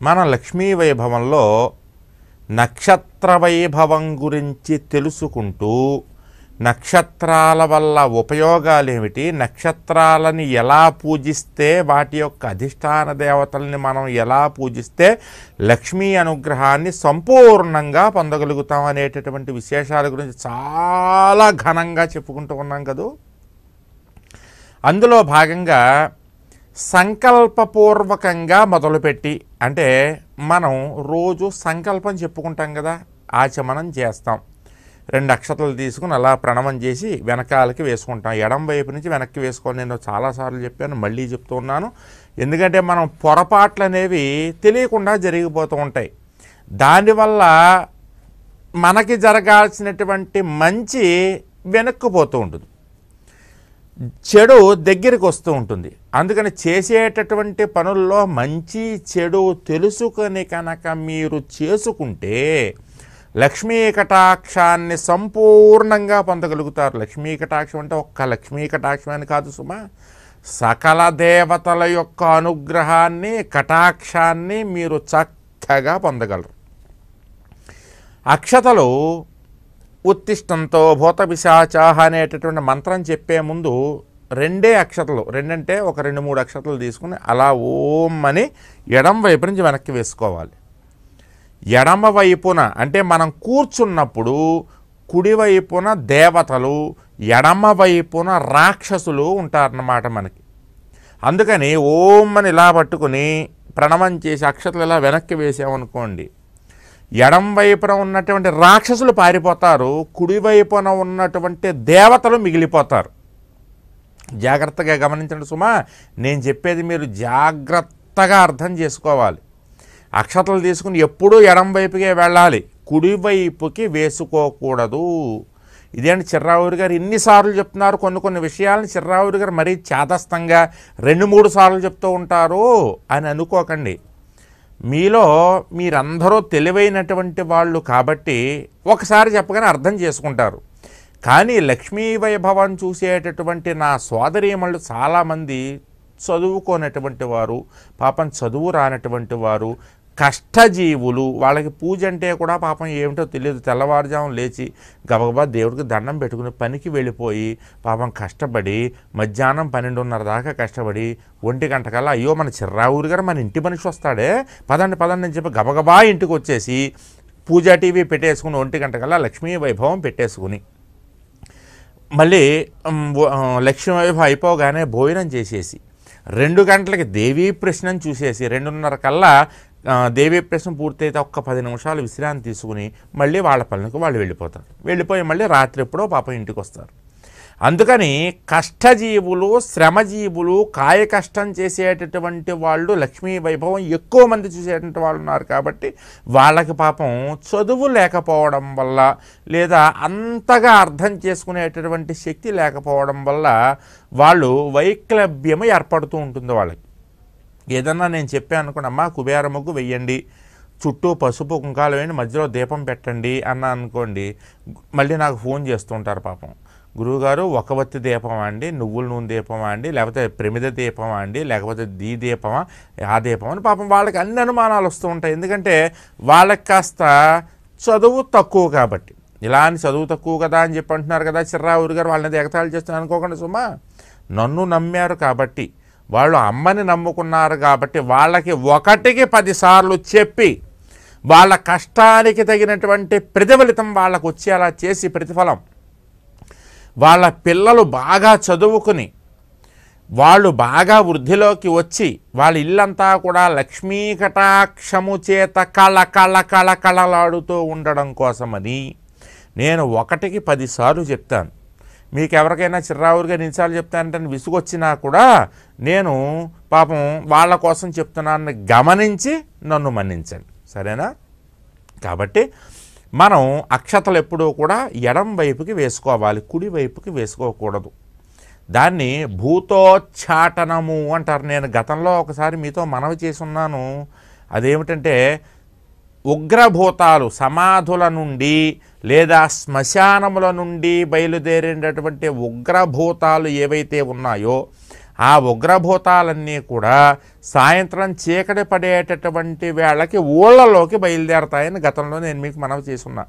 మన లక్ష్మీ వైభవంలో నక్షత్ర వైభవం గురించి తెలుసుకుంటూ నక్షత్రాల వల్ల ఉపయోగాలు ఏమిటి నక్షత్రాలని ఎలా పూజిస్తే వాటి యొక్క అధిష్టాన దేవతల్ని మనం ఎలా పూజిస్తే లక్ష్మీ అనుగ్రహాన్ని సంపూర్ణంగా పొందగలుగుతాం అనేటటువంటి విశేషాల గురించి చాలా ఘనంగా చెప్పుకుంటూ ఉన్నాం కదూ అందులో భాగంగా సంకల్పపూర్వకంగా మొదలుపెట్టి అంటే మనం రోజు సంకల్పం చెప్పుకుంటాం కదా ఆచమనం చేస్తాం రెండు అక్షతలు తీసుకుని అలా ప్రణవం చేసి వెనకాలకి వేసుకుంటాం ఎడం వైపు నుంచి వెనక్కి వేసుకోవాలి నేను చాలాసార్లు చెప్పాను మళ్ళీ చెప్తూ ఉన్నాను ఎందుకంటే మనం పొరపాట్లు అనేవి తెలియకుండా జరిగిపోతూ ఉంటాయి దానివల్ల మనకి జరగాల్సినటువంటి మంచి వెనక్కిపోతూ ఉంటుంది చెడు దగ్గరికి వస్తూ ఉంటుంది అందుకని చేసేటటువంటి పనుల్లో మంచి చెడు తెలుసుకొని కనుక మీరు చేసుకుంటే లక్ష్మీ కటాక్షాన్ని సంపూర్ణంగా పొందగలుగుతారు లక్ష్మీ కటాక్షం అంటే ఒక్క లక్ష్మీ కటాక్షం అని కాదు సుమా సకల దేవతల యొక్క అనుగ్రహాన్ని కటాక్షాన్ని మీరు చక్కగా పొందగలరు అక్షతలు ఉత్తిష్టంతో భూత పిశాచాహ అనేటటువంటి మంత్రం చెప్పే ముందు రెండే అక్షతలు రెండంటే ఒక రెండు మూడు అక్షతలు తీసుకుని అలా ఓం అని ఎడం వైపు నుంచి వెనక్కి వేసుకోవాలి ఎడమ వైపున అంటే మనం కూర్చున్నప్పుడు కుడివైపున దేవతలు ఎడమ వైపున రాక్షసులు ఉంటారన్నమాట మనకి అందుకని ఓం అని ఇలా పట్టుకుని ప్రణవం చేసి అక్షతలు ఇలా వెనక్కి వేసామనుకోండి ఎడం వైపున ఉన్నటువంటి రాక్షసులు పారిపోతారు కుడివైపున ఉన్నటువంటి దేవతలు మిగిలిపోతారు జాగ్రత్తగా గమనించండి సుమా నేను చెప్పేది మీరు జాగ్రత్తగా అర్థం చేసుకోవాలి అక్షతలు తీసుకుని ఎప్పుడూ ఎడం వైపుకే వెళ్ళాలి కుడివైపుకి వేసుకోకూడదు ఇదేంటి చిర్రావురి గారు ఇన్నిసార్లు చెప్తున్నారు కొన్ని కొన్ని విషయాలను చిర్రావురి గారు మరీ చేతస్థంగా రెండు మూడు సార్లు చెప్తూ ఉంటారు అని అనుకోకండి మీలో మీరందరూ తెలివైనటువంటి వాళ్ళు కాబట్టి ఒకసారి చెప్పగానే అర్థం చేసుకుంటారు కానీ లక్ష్మీ వైభవం చూసేటటువంటి నా సోదరీమణులు చాలామంది చదువుకోనటువంటి వారు పాపం చదువు రానటువంటి వారు కష్టజీవులు వాళ్ళకి పూజ అంటే కూడా పాపం ఏమిటో తెలియదు తెల్లవారుజాము లేచి గబగబా దేవుడికి దండం పెట్టుకుని పనికి వెళ్ళిపోయి పాపం కష్టపడి మధ్యాహ్నం పన్నెండున్నర దాకా కష్టపడి ఒంటి గంట కల్లా అయ్యో మన చిర్రావురు గారు మన ఇంటి మనిషి వస్తాడే పదండి పదండి అని చెప్పి గబగబా ఇంటికి వచ్చేసి పూజా టీవీ పెట్టేసుకుని ఒంటి గంట కల్లా లక్ష్మీ వైభవం పెట్టేసుకుని మళ్ళీ ఉమ్, వ- ఆ, లక్ష్మీ వైభవం అయిపోగానే భోజనం చేసేసి రెండు గంటలకి దేవీ ప్రశ్నను చూసేసి రెండున్నర కల్లా ఆ, దేవీ ప్రశ్న పూర్తయితే ఒక్క పది నిమిషాలు విశ్రాంతి తీసుకుని మళ్ళీ వాళ్ళ పనులకు వాళ్ళు వెళ్ళిపోతారు వెళ్ళిపోయి మళ్ళీ రాత్రి ఎప్పుడో పాపం ఇంటికి వస్తారు అందుకని కష్టజీవులు శ్రమజీవులు కాయ కష్టం చేసేటటువంటి వాళ్ళు లక్ష్మీ వైభవం ఎక్కువ మంది చూసేటువంటి వాళ్ళు ఉన్నారు కాబట్టి వాళ్ళకి పాపం చదువు లేకపోవడం వల్ల లేదా అంతగా అర్థం చేసుకునేటటువంటి శక్తి లేకపోవడం వల్ల వాళ్ళు వైక్లభ్యము ఏర్పడుతూ ఉంటుంది వాళ్ళకి ఏదన్నా నేను చెప్పాను అనుకోండి అమ్మా కుబేర ముగ్గు వెయ్యండి చుట్టూ పసుపు కుంకాలు వేయండి మధ్యలో దీపం పెట్టండి అన్న అనుకోండి మళ్ళీ నాకు ఫోన్ చేస్తుంటారు పాపం గురువుగారు ఒకవత్తి దీపమా అండి నువ్వుల నూనె దీపమా అండి లేకపోతే ప్రమిద దీపమా అండి లేకపోతే దీ దీపమా ఆ దీపమా అని పాపం వాళ్ళకి అన్ని అనుమానాలు వస్తూ ఉంటాయి ఎందుకంటే వాళ్ళకి కాస్త చదువు తక్కువ కాబట్టి ఇలా అని చదువు తక్కువ కదా అని చెప్పి అంటున్నారు కదా చిర్రావురు గారు వాళ్ళని ఎగతాళి చేస్తాను అనుకోకుండా సుమా నన్ను నమ్మారు కాబట్టి వాళ్ళు అమ్మని నమ్ముకున్నారు కాబట్టి వాళ్ళకి ఒకటికి పదిసార్లు చెప్పి వాళ్ళ కష్టానికి తగినటువంటి ప్రతిఫలితం వాళ్ళకు వచ్చేలా చేసి ప్రతిఫలం వాళ్ళ పిల్లలు బాగా చదువుకుని వాళ్ళు బాగా వృద్ధిలోకి వచ్చి వాళ్ళ ఇల్లంతా కూడా లక్ష్మీ కటాక్షము చేత కళ కళ కళ కళలాడుతూ ఉండడం కోసమని నేను ఒకటికి పదిసార్లు చెప్తాను మీకు ఎవరికైనా చిర్రావురుగా నిమిషాలు చెప్తానంటే విసుగొచ్చినా కూడా నేను పాపం వాళ్ళ కోసం చెప్తున్నానని గమనించి నన్ను మన్నించండి సరేనా కాబట్టి మనం అక్షతలు ఎప్పుడూ కూడా ఎడం వైపుకి వేసుకోవాలి కుడి వైపుకి వేసుకోకూడదు దాన్ని భూతోచ్చాటనము అంటారు నేను గతంలో ఒకసారి మీతో మనవి చేసి ఉన్నాను అదేమిటంటే ఉగ్రభూతాలు సమాధుల నుండి లేదా శ్మశానముల నుండి బయలుదేరినటువంటి ఉగ్రభూతాలు ఏవైతే ఉన్నాయో ఆ ఉగ్రభూతాలన్నీ కూడా సాయంత్రం చీకటి పడేటటువంటి వేళకి ఊళ్ళలోకి బయలుదేరతాయని గతంలో నేను మీకు మనవి చేసున్నా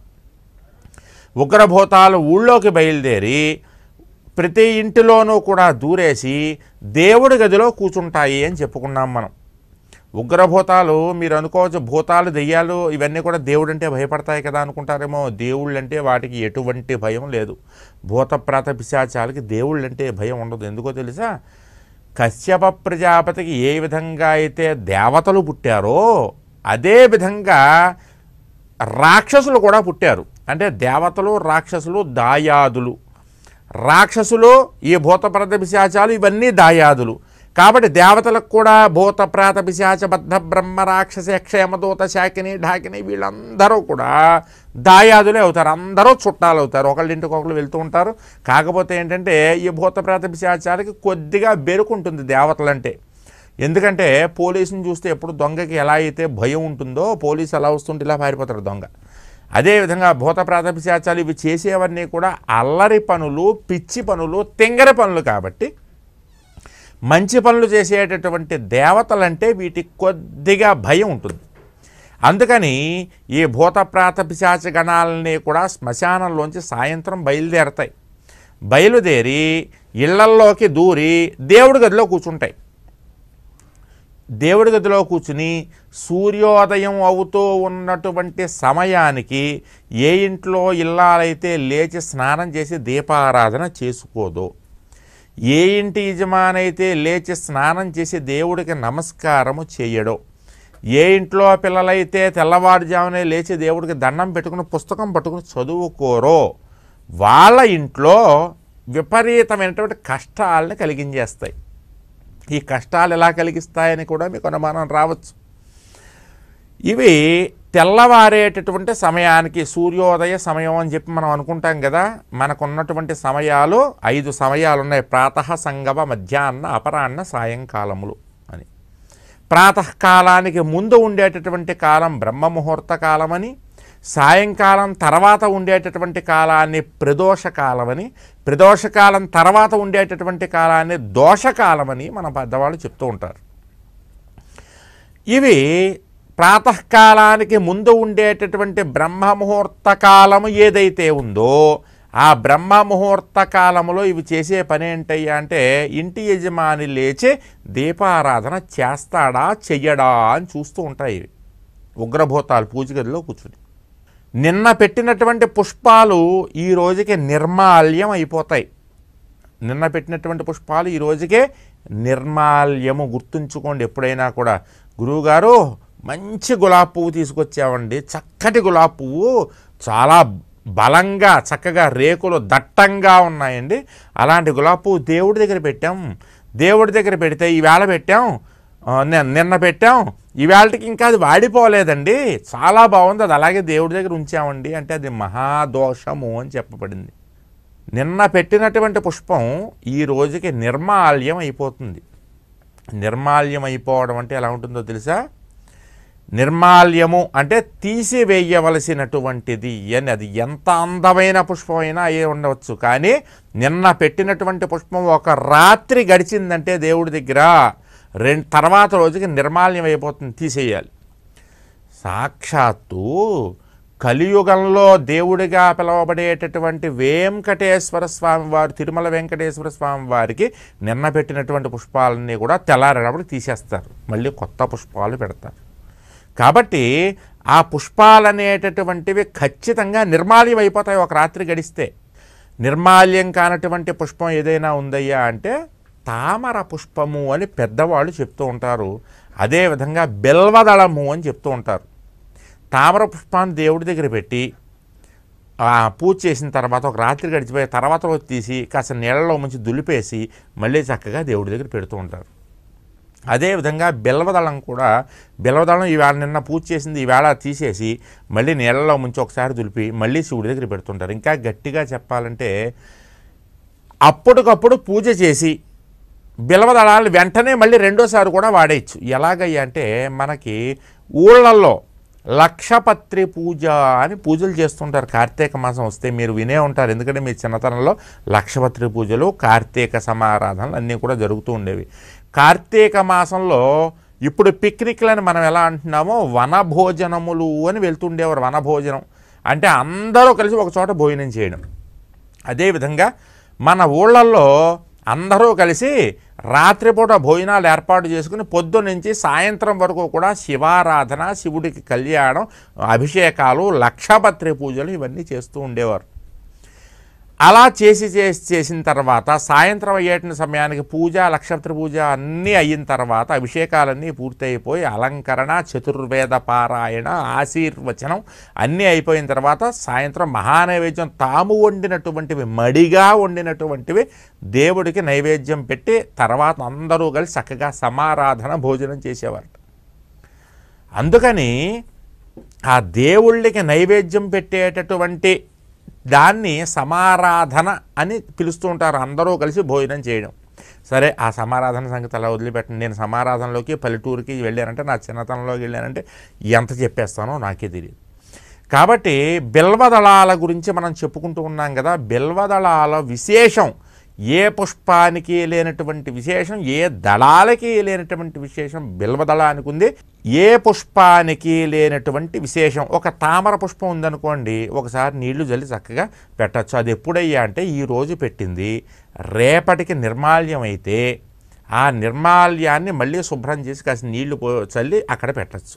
ఉగ్రభూతాలు ఊళ్ళోకి బయలుదేరి ప్రతి ఇంటిలోనూ కూడా దూరేసి దేవుడి గదిలో కూర్చుంటాయి అని చెప్పుకున్నాం మనం ఉగ్రభూతాలు మీరు అనుకోవచ్చు భూతాలు దెయ్యాలు ఇవన్నీ కూడా దేవుడు అంటే భయపడతాయి కదా అనుకుంటారేమో దేవుళ్ళు అంటే వాటికి ఎటువంటి భయం లేదు భూత ప్రాత పిశాచాలకి దేవుళ్ళు అంటే భయం ఉండదు ఎందుకో తెలుసా కశ్యప ప్రజాపతికి ఏ విధంగా అయితే దేవతలు పుట్టారో అదే విధంగా రాక్షసులు కూడా పుట్టారు అంటే దేవతలు రాక్షసులు దాయాదులు రాక్షసులు ఈ భూత ప్రేత పిశాచాలు ఇవన్నీ దాయాదులు కాబట్టి దేవతలకు కూడా భూత ప్రేత పిశాచ బద్ధ బ్రహ్మ రాక్షస క్షేమదూత శాకిని ఢాకిని వీళ్ళందరూ కూడా దాయాదులే అవుతారు అందరూ చుట్టాలు అవుతారు ఒకళ్ళింటికి ఒకళ్ళు వెళ్తూ ఉంటారు కాకపోతే ఏంటంటే ఈ భూత ప్రేత పిశాచాలకి కొద్దిగా బెరుకుంటుంది దేవతలంటే ఎందుకంటే పోలీసుని చూస్తే ఎప్పుడు దొంగకి ఎలా అయితే భయం ఉంటుందో పోలీసు ఎలా వస్తుంటే ఇలా పారిపోతాడు దొంగ అదేవిధంగా భూత ప్రాత పిశాచాలు ఇవి చేసేవన్నీ కూడా అల్లరి పనులు పిచ్చి పనులు తింగర పనులు కాబట్టి మంచి పనులు చేసేటటువంటి దేవతలంటే వీటికి కొద్దిగా భయం ఉంటుంది అందుకని ఈ భూత ప్రాత పిశాచ గణాలని కూడా శ్మశానంలోంచి సాయంత్రం బయలుదేరతాయి బయలుదేరి ఇళ్లల్లోకి దూరి దేవుడి గదిలో కూర్చుంటాయి దేవుడి గదిలో కూర్చుని సూర్యోదయం అవుతూ ఉన్నటువంటి సమయానికి ఏ ఇంట్లో ఇల్లాలైతే లేచి స్నానం చేసి దీపారాధన చేసుకోదో ఏ ఇంటి యజమానైతే లేచి స్నానం చేసి దేవుడికి నమస్కారము చేయడో ఏ ఇంట్లో పిల్లలైతే తెల్లవారుజామునే లేచి దేవుడికి దండం పెట్టుకుని పుస్తకం పట్టుకుని చదువుకోరో వాళ్ళ ఇంట్లో విపరీతమైనటువంటి కష్టాలను కలిగించేస్తాయి ఈ కష్టాలు ఎలా కలిగిస్తాయని కూడా మీకు అనుమానం రావచ్చు ఇవి తెల్లవారేటటువంటి సమయానికి సూర్యోదయ సమయం అని చెప్పి మనం అనుకుంటాం కదా మనకున్నటువంటి సమయాలు ఐదు సమయాలు ఉన్నాయి ప్రాతః సంగమ మధ్యాహ్న అపరాహ్న సాయంకాలములు అని ప్రాతకాలానికి ముందు ఉండేటటువంటి కాలం బ్రహ్మ ముహూర్త కాలమని సాయంకాలం తర్వాత ఉండేటటువంటి కాలాన్ని ప్రదోష కాలమని ప్రదోషకాలం తర్వాత ఉండేటటువంటి కాలాన్ని దోషకాలమని మన పెద్దవాళ్ళు చెప్తూ ఉంటారు ఇవి ప్రాతకాలానికి ముందు ఉండేటటువంటి బ్రహ్మ ముహూర్త కాలము ఏదైతే ఉందో ఆ బ్రహ్మ ముహూర్త కాలంలో ఇవి చేసే పని ఏంటయ్యా అంటే ఇంటి యజమాని లేచి దీపారాధన చేస్తాడా చెయ్యడా అని చూస్తూ ఉంటాయి ఇవి ఉగ్రభూతాలు పూజ గదిలో కూర్చుని నిన్న పెట్టినటువంటి పుష్పాలు ఈ రోజుకి నిర్మాల్యం అయిపోతాయి నిన్న పెట్టినటువంటి పుష్పాలు ఈ రోజుకే నిర్మాల్యము గుర్తుంచుకోండి ఎప్పుడైనా కూడా గురువుగారు మంచి గులాబీ పువ్వు తీసుకొచ్చామండి చక్కటి గులాబీ పువ్వు చాలా బలంగా చక్కగా రేకులు దట్టంగా ఉన్నాయండి అలాంటి గులాబీ పువ్వు దేవుడి దగ్గర పెట్టాం దేవుడి దగ్గర పెడితే ఈవేళ పెట్టాం ఆ, నిన్న నిన్న పెట్టాం ఈవేళకి ఇంకా అది వాడిపోలేదండి చాలా బాగుంది అది అలాగే దేవుడి దగ్గర ఉంచామండి అంటే అది మహాదోషము అని చెప్పబడింది నిన్న పెట్టినటువంటి పుష్పం ఈ రోజుకి నిర్మాల్యం అయిపోతుంది నిర్మాల్యం అయిపోవడం అంటే ఎలా ఉంటుందో తెలుసా నిర్మాల్యము అంటే తీసివేయవలసినటువంటిది అని అది ఎంత అందమైన పుష్పమైనా అయ్యే ఉండవచ్చు కానీ నిన్న పెట్టినటువంటి పుష్పం ఒక రాత్రి గడిచిందంటే దేవుడి దగ్గర రెండు తర్వాత రోజుకి నిర్మాల్యం అయిపోతుంది తీసేయాలి సాక్షాత్తు కలియుగంలో దేవుడిగా పిలువబడేటటువంటి వెంకటేశ్వర స్వామి వారు తిరుమల వెంకటేశ్వర స్వామి వారికి నిన్న పెట్టినటువంటి పుష్పాలన్నీ కూడా తెల్లారేటప్పుడు తీసేస్తారు మళ్ళీ కొత్త పుష్పాలు పెడతారు కాబట్టి ఆ పుష్పాలు అనేటటువంటివి ఖచ్చితంగా నిర్మాల్యం అయిపోతాయి ఒక రాత్రి గడిస్తే నిర్మాల్యం కానటువంటి పుష్పం ఏదైనా ఉందయ్యా అంటే తామర పుష్పము అని పెద్దవాళ్ళు చెప్తూ ఉంటారు అదేవిధంగా బెల్వదళము అని చెప్తూ ఉంటారు తామర పుష్పాన్ని దేవుడి దగ్గర పెట్టి ఆ పూజ చేసిన తర్వాత ఒక రాత్రి గడిచిపోయి తర్వాత రోజు తీసి కాస్త నీళ్ళలో ముంచి దులిపేసి మళ్ళీ చక్కగా దేవుడి దగ్గర పెడుతూ ఉంటారు అదేవిధంగా బిల్వదళం కూడా బిల్వదళం ఈవేళ నిన్న పూజ చేసింది ఈవేళ తీసేసి మళ్ళీ నీళ్ళలో ముంచి ఒకసారి దులిపి మళ్ళీ శివుడి దగ్గర పెడుతుంటారు ఇంకా గట్టిగా చెప్పాలంటే అప్పటికప్పుడు పూజ చేసి బిలవదళాలు వెంటనే మళ్ళీ రెండోసారి కూడా వాడేయచ్చు ఎలాగయ్యా అంటే మనకి ఊళ్ళల్లో లక్షపత్రి పూజ అని పూజలు చేస్తుంటారు కార్తీక మాసం వస్తే మీరు వినే ఉంటారు ఎందుకంటే మీ చిన్నతనంలో లక్షపత్రి పూజలు కార్తీక సమారాధనలు అన్నీ కూడా జరుగుతూ ఉండేవి కార్తీక మాసంలో ఇప్పుడు పిక్నిక్లని మనం ఎలా అంటున్నామో వనభోజనములు అని వెళ్తుండేవారు వనభోజనం అంటే అందరూ కలిసి ఒక చోట భోజనం చేయడం అదేవిధంగా మన ఊళ్ళల్లో అందరూ కలిసి రాత్రిపూట భోజనాలు ఏర్పాటు చేసుకుని పొద్దు నుంచి సాయంత్రం వరకు కూడా శివారాధన శివుడికి కళ్యాణం అభిషేకాలు లక్షపత్రి పూజలు ఇవన్నీ చేస్తూ ఉండేవారు అలా చేసి చేసి చేసిన తర్వాత సాయంత్రం అయ్యేట సమయానికి పూజ లక్షపత్రి పూజ అన్నీ అయిన తర్వాత అభిషేకాలన్నీ పూర్తయిపోయి అలంకరణ చతుర్వేద పారాయణ ఆశీర్వచనం అన్నీ అయిపోయిన తర్వాత సాయంత్రం మహానైవేద్యం తాము వండినటువంటివి మడిగా వండినటువంటివి దేవుడికి నైవేద్యం పెట్టి తర్వాత అందరూ కలిసి చక్కగా సమారాధన భోజనం చేసేవారు అందుకని ఆ దేవుళ్ళకి నైవేద్యం పెట్టేటటువంటి దాన్ని సమారాధన అని పిలుస్తూ ఉంటారు అందరూ కలిసి భోజనం చేయడం సరే ఆ సమారాధన సంగతి అలా వదిలిపెట్టండి నేను సమారాధనలోకి పల్లెటూరుకి వెళ్ళానంటే నా చిన్నతనంలోకి వెళ్ళానంటే ఎంత చెప్పేస్తానో నాకే తెలియదు కాబట్టి బిల్వదళాల గురించి మనం చెప్పుకుంటూ ఉన్నాం కదా బిల్వదళాల విశేషం ఏ పుష్పానికి లేనటువంటి విశేషం ఏ దళాలకి లేనటువంటి విశేషం బిల్వదళానికి ఉంది ఏ పుష్పానికి లేనటువంటి విశేషం ఒక తామర పుష్పం ఉందనుకోండి ఒకసారి నీళ్లు జల్లి చక్కగా పెట్టచ్చు అది ఎప్పుడయ్యా అంటే ఈ రోజు పెట్టింది రేపటికి నిర్మాల్యం అయితే ఆ నిర్మాల్యాన్ని మళ్ళీ శుభ్రం చేసి కాస్త నీళ్లు పో చల్లి అక్కడ పెట్టచ్చు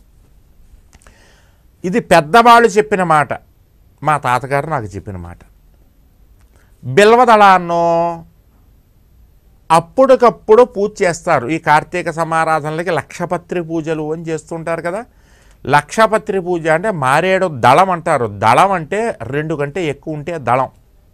ఇది పెద్దవాళ్ళు చెప్పిన మాట మా తాతగారు నాకు చెప్పిన మాట బిల్వదళాన్నో అప్పటికప్పుడు పూజ చేస్తారు ఈ కార్తీక సమారాధనలకి లక్షపత్రి పూజలు అని చేస్తుంటారు కదా లక్షపత్రి పూజ అంటే మారేడు దళం అంటారు దళం అంటే రెండు కంటే ఎక్కువ ఉంటే దళం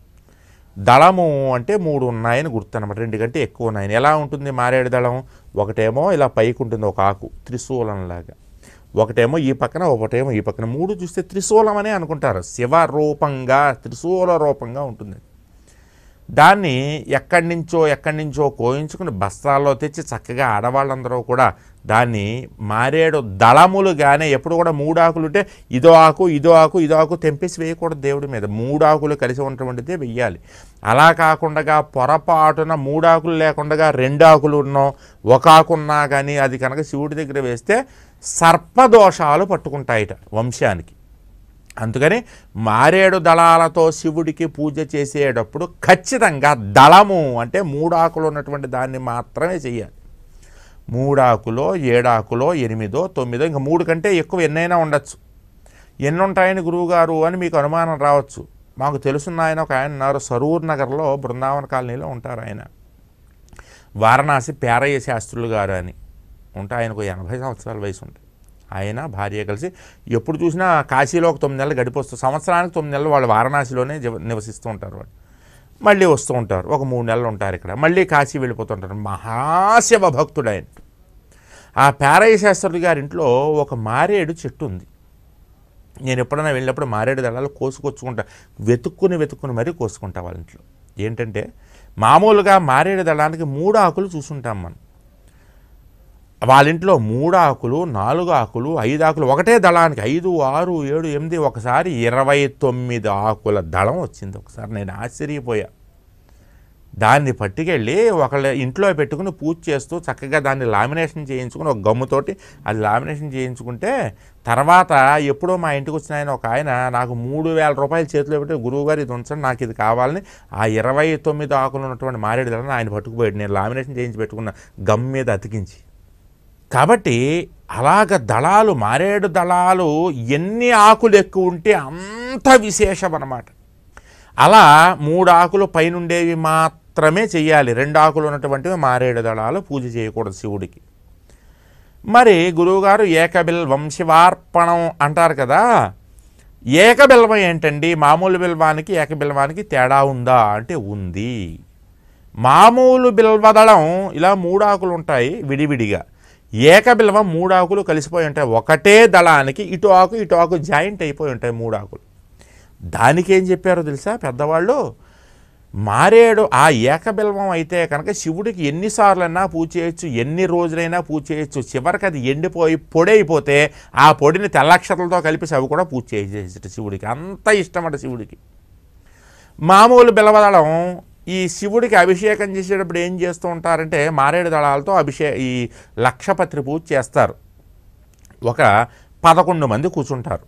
దళము అంటే మూడు ఉన్నాయని గుర్తు అనమాట రెండు కంటే ఎక్కువ ఉన్నాయని ఎలా ఉంటుంది మారేడు దళం ఒకటేమో ఇలా పైకి ఉంటుంది ఒక ఆకు త్రిశూలంలాగా ఒకటేమో ఈ పక్కన ఒకటేమో ఈ పక్కన మూడు చూస్తే త్రిశూలం అనే అనుకుంటారు శివ రూపంగా త్రిశూల రూపంగా ఉంటుంది దాన్ని ఎక్కడి నుంచో ఎక్కడి నుంచో కోయించుకుని బస్తాల్లో తెచ్చి చక్కగా ఆడవాళ్ళందరూ కూడా దాన్ని మారేడు దళములుగానే ఎప్పుడు కూడా మూడు ఆకులు ఉంటే ఇదో ఆకు ఇదో ఆకు ఇదో ఆకు తెంపేసి వేయకూడదు దేవుడి మీద మూడు ఆకులు కలిసి ఉన్నటువంటిదే వెయ్యాలి అలా కాకుండా పొరపాటున మూడు ఆకులు లేకుండా రెండు ఆకులు ఉన్నో ఒక ఆకు ఉన్నా కానీ అది కనుక శివుడి దగ్గర వేస్తే సర్పదోషాలు పట్టుకుంటాయిట వంశానికి అందుకని మారేడు దళాలతో శివుడికి పూజ చేసేటప్పుడు ఖచ్చితంగా దళము అంటే మూడాకులు ఉన్నటువంటి దాన్ని మాత్రమే చెయ్యాలి మూడాకులో ఏడాకులో ఎనిమిదో తొమ్మిదో ఇంకా మూడు కంటే ఎక్కువ ఎన్నైనా ఉండొచ్చు ఎన్ని ఉంటాయని గురువుగారు అని మీకు అనుమానం రావచ్చు మాకు తెలుసున్న ఆయన ఒక ఆయన ఉన్నారు సరూర్ నగర్లో బృందావన కాలనీలో ఉంటారు ఆయన వారణాసి పేరయ్య శాస్త్రులు గారు అని ఉంటే ఆయనకు ఎనభై సంవత్సరాల వయసు ఉంటుంది ఆయన భార్య కలిసి ఎప్పుడు చూసినా కాశీలో ఒక తొమ్మిది నెలలు గడిపొస్తూ సంవత్సరానికి తొమ్మిది నెలలు వాళ్ళు వారణాసిలోనే జీవ- నివసిస్తూ ఉంటారు వాళ్ళు మళ్ళీ వస్తూ ఉంటారు ఒక మూడు నెలలు ఉంటారు ఇక్కడ మళ్ళీ కాశీ వెళ్ళిపోతుంటారు మహాశివ భక్తుడు ఆయన ఆ పేరయ్య శాస్త్రులు గారి ఇంట్లో ఒక మారేడు చెట్టు ఉంది నేను ఎప్పుడైనా వెళ్ళినప్పుడు మారేడు దళాలు కోసుకొచ్చుకుంటా వెతుక్కుని వెతుక్కుని మరీ కోసుకుంటా వాళ్ళ ఇంట్లో ఏంటంటే మామూలుగా మారేడు దళానికి మూడు ఆకులు చూసుంటాం మనం వాళ్ళ ఇంట్లో మూడు ఆకులు నాలుగు ఆకులు ఐదు ఆకులు ఒకటే దళానికి ఐదు ఆరు ఏడు ఎనిమిది ఒకసారి ఇరవై తొమ్మిది ఆకుల దళం వచ్చింది ఒకసారి నేను ఆశ్చర్యపోయా దాన్ని పట్టుకెళ్ళి ఒకళ్ళ ఇంట్లో పెట్టుకుని పూజ చేస్తూ చక్కగా దాన్ని లామినేషన్ చేయించుకుని ఒక గమ్ముతోటి అది లామినేషన్ చేయించుకుంటే తర్వాత ఎప్పుడో మా ఇంటికి వచ్చిన ఆయన ఒక ఆయన నాకు మూడు వేల రూపాయలు చేతిలో పెట్టి గురువు గారు ఇది ఉంచండి నాకు ఇది కావాలని ఆ ఇరవై తొమ్మిది ఆకులు ఉన్నటువంటి మారేడు దళాన్ని ఆయన పట్టుకుపోయాడు నేను లామినేషన్ చేయించి పెట్టుకున్న గమ్ మీద అతికించి కాబట్టి అలాగ దళాలు మారేడు దళాలు ఎన్ని ఆకులు ఎక్కువ ఉంటే అంత విశేషం అన్నమాట అలా మూడు ఆకులు పైనుండేవి మాత్రమే చెయ్యాలి రెండు ఆకులు ఉన్నటువంటివి మారేడు దళాలు పూజ చేయకూడదు శివుడికి మరి గురువుగారు ఏకబిల్వం శివార్పణం అంటారు కదా ఏకబిల్వం ఏంటండి మామూలు బిల్వానికి ఏకబిల్వానికి తేడా ఉందా అంటే ఉంది మామూలు బిల్వదళం ఇలా మూడు ఆకులు ఉంటాయి విడివిడిగా ఏకబిల్వం మూడు ఆకులు కలిసిపోయి ఉంటాయి ఒకటే దళానికి ఇటు ఆకు ఇటు ఆకు జాయింట్ అయిపోయి ఉంటాయి మూడు ఆకులు దానికి ఏం చెప్పారో తెలుసా పెద్దవాళ్ళు మారేడు ఆ ఏకబిల్వం అయితే కనుక శివుడికి ఎన్నిసార్లైనా పూజ చేయొచ్చు ఎన్ని రోజులైనా పూజ చేయొచ్చు చివరికి అది ఎండిపోయి పొడి అయిపోతే ఆ పొడిని తెల్లక్షతలతో కలిపి అవి కూడా పూజ చేసేట శివుడికి అంత ఇష్టమట శివుడికి మామూలు బిలవదళం ఈ శివుడికి అభిషేకం చేసేటప్పుడు ఏం చేస్తూ ఉంటారంటే మారేడు దళాలతో అభిషే ఈ లక్షపత్రి పూజ చేస్తారు ఒక పదకొండు మంది కూర్చుంటారు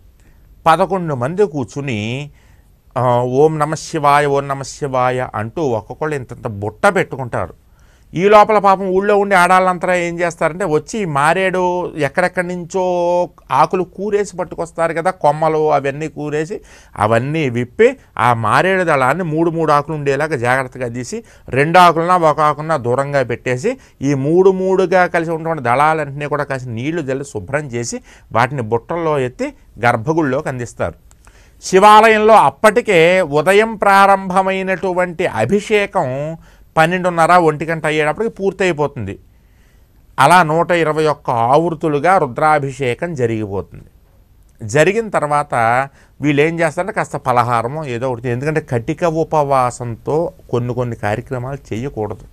పదకొండు మంది కూర్చుని ఆ, ఓం నమ శివాయ ఓం నమ శివాయ అంటూ ఒక్కొక్కళ్ళు ఇంతంత బుట్ట పెట్టుకుంటారు ఈ లోపల పాపం ఊళ్ళో ఉండే ఆడాళ్ళంతా ఏం చేస్తారంటే వచ్చి ఈ మారేడు ఎక్కడెక్కడి నుంచో ఆకులు కూరేసి పట్టుకొస్తారు కదా కొమ్మలు అవన్నీ కూరేసి అవన్నీ విప్పి ఆ మారేడు దళాన్ని మూడు మూడు ఆకులు ఉండేలాగా జాగ్రత్తగా తీసి రెండు ఆకులన ఒక ఆకులన దూరంగా పెట్టేసి ఈ మూడు మూడుగా కలిసి ఉన్నటువంటి దళాలన్నింటినీ కూడా కాసి నీళ్లు జల్లి శుభ్రం చేసి వాటిని బుట్టల్లో ఎత్తి గర్భగుడిలోకి అందిస్తారు శివాలయంలో అప్పటికే ఉదయం ప్రారంభమైనటువంటి అభిషేకం పన్నెండున్నర ఒంటి గంట అయ్యేటప్పటికి పూర్తయిపోతుంది అలా నూట ఇరవై ఒక్క ఆవృతులుగా రుద్రాభిషేకం జరిగిపోతుంది జరిగిన తర్వాత వీళ్ళు ఏం చేస్తారంటే కాస్త పలహారము ఏదో ఒకటి ఎందుకంటే కటిక ఉపవాసంతో కొన్ని కొన్ని కార్యక్రమాలు చేయకూడదు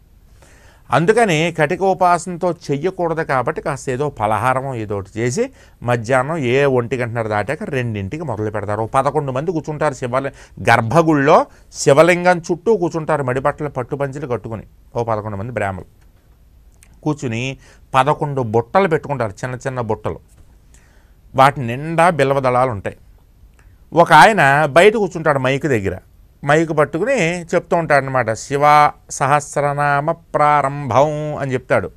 అందుకని కటిక ఉపాసనతో చెయ్యకూడదు కాబట్టి కాస్త ఏదో పలహారం ఏదో ఒకటి చేసి మధ్యాహ్నం ఏ ఒంటి గంటన్నర దాటాక రెండింటికి మొదలు పెడతారు ఓ పదకొండు మంది కూర్చుంటారు శివలి గర్భగుళ్ళో శివలింగం చుట్టూ కూర్చుంటారు మడిబట్టలు పట్టు పంచులు కట్టుకుని ఓ పదకొండు మంది బ్రాహ్మలు కూర్చుని పదకొండు బుట్టలు పెట్టుకుంటారు చిన్న చిన్న బుట్టలు వాటి నిండా బిల్వ దళాలు ఉంటాయి ఒక ఆయన బయట కూర్చుంటాడు మైక్ దగ్గర మైక్ పట్టుకుని చెప్తూ ఉంటాడు అనమాట శివ సహస్రనామ ప్రారంభం అని చెప్తాడు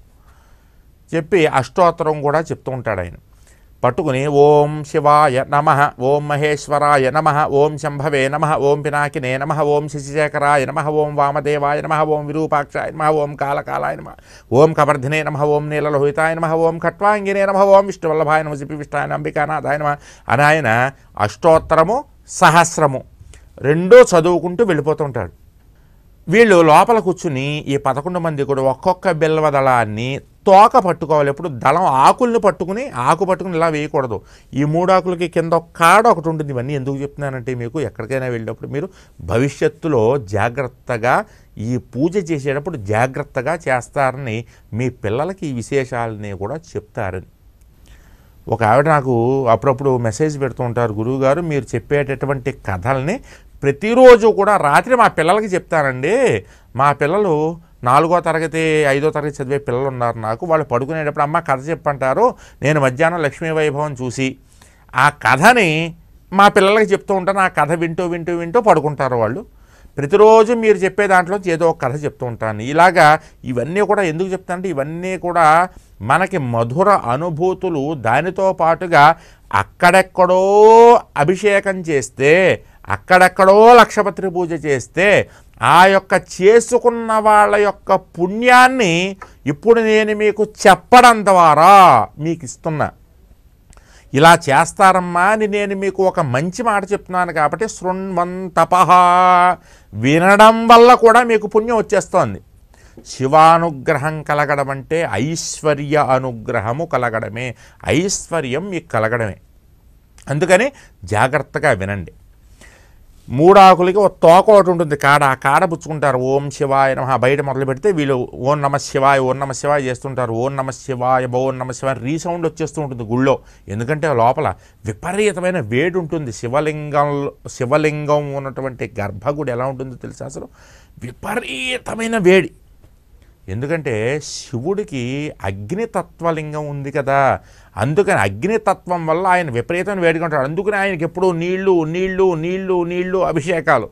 చెప్పి అష్టోత్తరం కూడా చెప్తూ ఉంటాడు ఆయన పట్టుకుని ఓం శివాయ నమ ఓం మహేశ్వరాయ నమ ఓం శంభవే నమ ఓం పినాకినే నమ ఓం శశిశేఖరాయ నమ ఓం వామదేవాయ నమ ఓం విరూపాక్షాయ నమ ఓం కాళకాలాయ నమ ఓం కవర్ధినే నమ ఓం నీలలోహితాయ నమ ఓం ఖట్వాంగినే నమ ఓం విష్ణువల్లభాయ నమ సిపివిష్టాయ అంబికానాథాయ నమ అని ఆయన అష్టోత్తరము సహస్రము రెండూ చదువుకుంటూ వెళ్ళిపోతుంటాడు వీళ్ళు లోపల కూర్చుని ఈ పదకొండు మంది కూడా ఒక్కొక్క బిల్వ దళాన్ని తోక పట్టుకోవాలి ఎప్పుడు దళం ఆకుల్ని పట్టుకుని ఆకు పట్టుకుని ఇలా వేయకూడదు ఈ మూడు ఆకులకి కింద ఒక కాడ ఒకటి ఉంటుంది ఇవన్నీ ఎందుకు చెప్తున్నానంటే మీకు ఎక్కడికైనా వెళ్ళినప్పుడు మీరు భవిష్యత్తులో జాగ్రత్తగా ఈ పూజ చేసేటప్పుడు జాగ్రత్తగా చేస్తారని మీ పిల్లలకి ఈ విశేషాలని కూడా చెప్తారని ఒక ఆవిడ నాకు అప్పుడప్పుడు మెసేజ్ పెడుతూ ఉంటారు గురువుగారు మీరు చెప్పేటటువంటి కథల్ని ప్రతిరోజు కూడా రాత్రి మా పిల్లలకి చెప్తానండి మా పిల్లలు నాలుగో తరగతి ఐదో తరగతి చదివే పిల్లలు ఉన్నారు నాకు వాళ్ళు పడుకునేటప్పుడు అమ్మ కథ చెప్పంటారు నేను మధ్యాహ్నం లక్ష్మీ వైభవం చూసి ఆ కథని మా పిల్లలకి చెప్తూ ఉంటాను ఆ కథ వింటూ వింటూ వింటూ పడుకుంటారు వాళ్ళు ప్రతిరోజు మీరు చెప్పే దాంట్లో ఏదో ఒక కథ చెప్తూ ఉంటాను ఇలాగా ఇవన్నీ కూడా ఎందుకు చెప్తానంటే ఇవన్నీ కూడా మనకి మధుర అనుభూతులు దానితో పాటుగా అక్కడెక్కడో అభిషేకం చేస్తే అక్కడెక్కడో లక్షపత్రి పూజ చేస్తే ఆ యొక్క చేసుకున్న వాళ్ళ యొక్క పుణ్యాన్ని ఇప్పుడు నేను మీకు చెప్పడం ద్వారా మీకు ఇస్తున్నా ఇలా చేస్తారమ్మా అని నేను మీకు ఒక మంచి మాట చెప్తున్నాను కాబట్టి శృణ్వంతపహ వినడం వల్ల కూడా మీకు పుణ్యం వచ్చేస్తోంది శివానుగ్రహం కలగడం అంటే ఐశ్వర్య అనుగ్రహము కలగడమే ఐశ్వర్యం మీకు కలగడమే అందుకని జాగ్రత్తగా వినండి మూడాకులకి ఒక తోక ఒకటి ఉంటుంది కాడ ఆ కాడ పుచ్చుకుంటారు ఓం శివాయ నమ బయట మొదలు పెడితే వీళ్ళు ఓం నమ శివాయ ఓం నమ శివాయ చేస్తుంటారు ఓం నమ శివాయ ఓం నమ శివాయ రీసౌండ్ వచ్చేస్తూ ఉంటుంది గుళ్ళో ఎందుకంటే లోపల విపరీతమైన వేడి ఉంటుంది శివలింగం శివలింగం ఉన్నటువంటి గర్భగుడి ఎలా ఉంటుందో తెలుసా అసలు విపరీతమైన వేడి ఎందుకంటే శివుడికి అగ్నితత్వలింగం ఉంది కదా అందుకని అగ్నితత్వం వల్ల ఆయన విపరీతమైన వేడుకుంటాడు అందుకని ఆయనకి ఎప్పుడూ నీళ్లు నీళ్లు నీళ్లు నీళ్లు అభిషేకాలు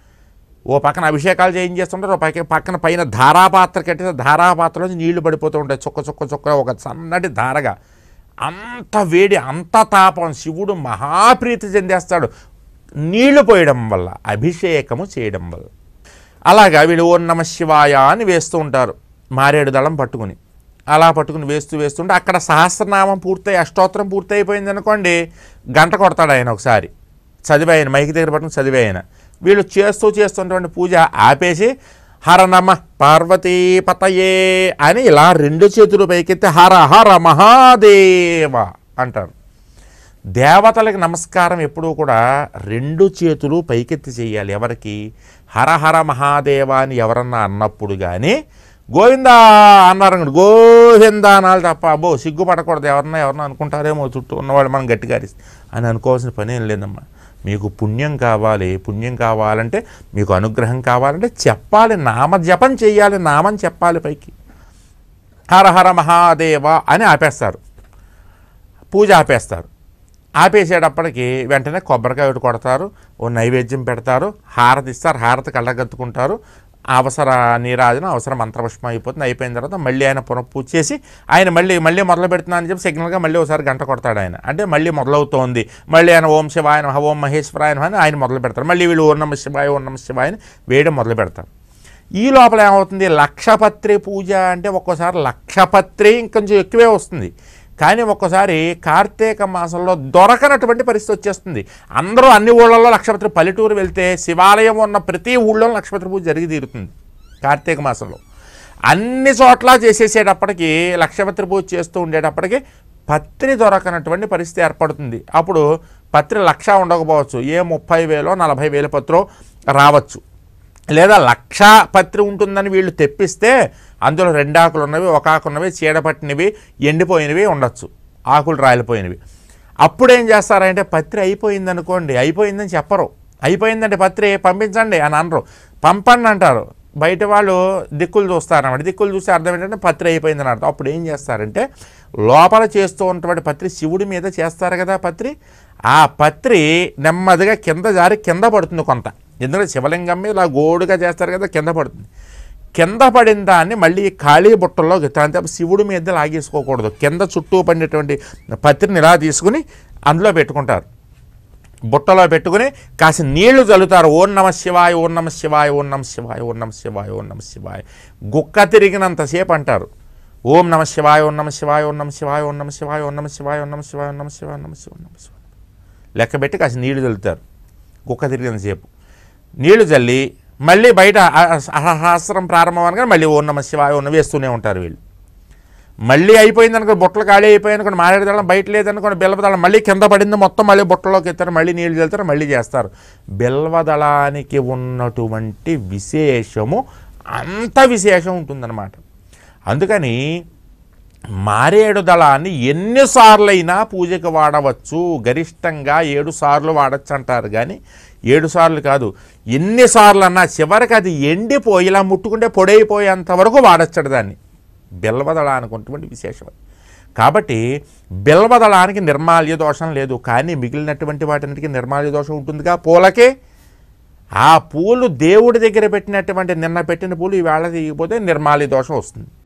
ఓ పక్కన అభిషేకాలు చేయించేస్తుంటారు ఓ పక్క పక్కన పైన ధారాపాత్ర కట్టితే ధారాపాత్రలో నీళ్లు పడిపోతూ ఉంటాయి చుక్క చుక్క చుక్క ఒక సన్నటి ధారగా అంత వేడి అంత తాపం శివుడు మహాప్రీతి చెందేస్తాడు నీళ్లు పోయడం వల్ల అభిషేకము చేయడం వల్ల అలాగా వీళ్ళు ఓం నమ శివాయ అని వేస్తూ ఉంటారు మారేడు దళం పట్టుకుని అలా పట్టుకుని వేస్తూ వేస్తుంటే అక్కడ సహస్రనామం పూర్తయి అష్టోత్తరం పూర్తయిపోయింది అనుకోండి గంట కొడతాడు ఆయన ఒకసారి చదివాయన మైకి దగ్గర పట్టుకుని చదివాయన వీళ్ళు చేస్తూ చేస్తున్నటువంటి పూజ ఆపేసి హర నమ పార్వతీపతయే అని ఇలా రెండు చేతులు పైకెత్తి హర హర మహాదేవ అంటారు దేవతలకి నమస్కారం ఎప్పుడూ కూడా రెండు చేతులు పైకెత్తి చేయాలి ఎవరికి హరహర మహాదేవ అని ఎవరన్నా అన్నప్పుడు కానీ గోవిందా అన్నారు అనుకోండి, గోవిందా అనాలి తప్ప అబ్బో సిగ్గుపడకూడదు ఎవరన్నా ఎవరన్నా అనుకుంటారేమో చుట్టూ ఉన్నవాళ్ళు మనం గట్టిగా అరిస్తే అని అనుకోవాల్సిన పని ఏం లేదమ్మా మీకు పుణ్యం కావాలి పుణ్యం కావాలంటే మీకు అనుగ్రహం కావాలంటే చెప్పాలి నామ జపం చేయాలి నామం చెప్పాలి పైకి హర హర మహాదేవ అని ఆపేస్తారు పూజ ఆపేస్తారు ఆపేసేటప్పటికి వెంటనే కొబ్బరికాయ ఒకటి కొడతారు ఓ నైవేద్యం పెడతారు హారతి ఇస్తారు హారతి కళ్ళగత్తుకుంటారు అవసర నీరాజన అవసర మంత్రపుష్పం అయిపోతుంది అయిపోయిన తర్వాత మళ్ళీ ఆయన పునః పూజ చేసి ఆయన మళ్ళీ మళ్ళీ మొదలు పెడుతున్నా అని చెప్పి సిగ్నల్గా మళ్ళీ ఒకసారి గంట కొడతాడు ఆయన అంటే మళ్ళీ మొదలవుతోంది మళ్ళీ ఆయన ఓం శివాయ నమః ఓం మహేశ్వరాయ నమః అని ఆయన మొదలు పెడతారు మళ్ళీ వీళ్ళు ఓం నమ శివాయ ఓం నమ శివాయ అని వేయడం మొదలు పెడతారు ఈ లోపల ఏమవుతుంది లక్షపత్రి పూజ అంటే ఒక్కోసారి లక్షపత్రి ఇంకొంచెం ఎక్కువే వస్తుంది కానీ ఒక్కోసారి కార్తీక మాసంలో దొరకనటువంటి పరిస్థితి వచ్చేస్తుంది అందరూ అన్ని ఊళ్ళల్లో లక్షపత్రి పల్లెటూరు వెళ్తే శివాలయం ఉన్న ప్రతి ఊళ్ళో లక్షపత్రి పూజ జరిగి తీరుతుంది కార్తీక మాసంలో అన్ని చోట్ల చేసేసేటప్పటికి లక్షపత్రి పూజ చేస్తూ ఉండేటప్పటికి పత్రి దొరకనటువంటి పరిస్థితి ఏర్పడుతుంది అప్పుడు పత్రి లక్ష ఉండకపోవచ్చు ఏ ముప్పై వేలో నలభై వేల పత్రో రావచ్చు లేదా లక్ష పత్రి ఉంటుందని వీళ్ళు తెప్పిస్తే అందులో రెండు ఆకులు ఉన్నవి ఒక ఆకు ఉన్నవి చీడపట్టినవి ఎండిపోయినవి ఉండొచ్చు ఆకులు రాలిపోయినవి అప్పుడు ఏం చేస్తారంటే పత్రి అయిపోయింది అనుకోండి అయిపోయిందని చెప్పరు అయిపోయిందంటే పత్రి పంపించండి అని అనరు పంపండి అంటారు బయట వాళ్ళు దిక్కులు చూస్తారన్నమాట దిక్కులు చూస్తే అర్థం ఏంటంటే పత్రి అయిపోయిందని అర్థం అప్పుడు ఏం చేస్తారంటే లోపల చేస్తూ ఉన్నటువంటి పత్రి శివుడి మీద చేస్తారు కదా పత్రి ఆ పత్రి నెమ్మదిగా కింద జారి కింద పడుతుంది కొంత ఎందుకంటే శివలింగం మీద ఇలా గోడుగా చేస్తారు కదా కింద పడుతుంది కింద పడిన దాన్ని మళ్ళీ ఖాళీ బుట్టల్లో అంటే శివుడి మీద లాగేసుకోకూడదు కింద చుట్టూ పడినటువంటి పత్రిని ఇలా తీసుకుని అందులో పెట్టుకుంటారు బుట్టలో పెట్టుకుని కాసి నీళ్లు చల్లుతారు ఓం నమ శివాయ ఓం నమ శివాయ ఓం నమ శివాయ ఓం నమ శివాయ ఓం నమ శివాయ గుక్క తిరిగినంతసేపు అంటారు ఓం నమ శివాయ ఓం నమ శివాయ ఓం నమ శివాయ ఓం నమ శివాయ ఓం నమ శివాయ ఓం నమ శివాయ ఓం నమ శివాయ ఓం నమ శివాయ ఓం నమ శివాయ లెక్క పెట్టి కాసి నీళ్లు చల్లుతారు గుక్క తిరిగినంతసేపు నీళ్లు చల్లి మళ్ళీ బయట సహస్రం ప్రారంభం అనగా మళ్ళీ ఓం నమ శివాయ ఓం నమ వేస్తూనే ఉంటారు వీళ్ళు మళ్ళీ అయిపోయింది అనుకో బుట్టలు ఖాళీ అయిపోయింది అనుకోండి మారేడుదళం బయట లేదనుకోండి బెల్వదళం మళ్ళీ కింద పడింది మొత్తం మళ్ళీ బుట్టలోకి ఎత్తారు మళ్ళీ నీళ్ళు చల్లుతారు మళ్ళీ చేస్తారు బెల్వదళానికి ఉన్నటువంటి విశేషము అంత విశేషం ఉంటుందన్నమాట అందుకని మారేడు దళాన్ని ఎన్నిసార్లైనా పూజకు వాడవచ్చు గరిష్టంగా ఏడు సార్లు వాడచ్చు అంటారు కానీ ఏడు సార్లు కాదు ఎన్నిసార్లు అన్నా చివరికి అది ఎండిపోయి ఇలా ముట్టుకుంటే పొడైపోయేంత వరకు వాడచ్చడు దాన్ని బెల్వదళానికి ఉన్నటువంటి విశేషం అది. కాబట్టి బెల్వదళానికి నిర్మాల్య దోషం లేదు కానీ మిగిలినటువంటి వాటికి నిర్మాల్య దోషం ఉంటుందిగా పూలకే ఆ పూలు దేవుడి దగ్గర పెట్టినటువంటి నిన్న పెట్టిన పూలు ఈవేళ తీయకపోతే నిర్మాల్య దోషం వస్తుంది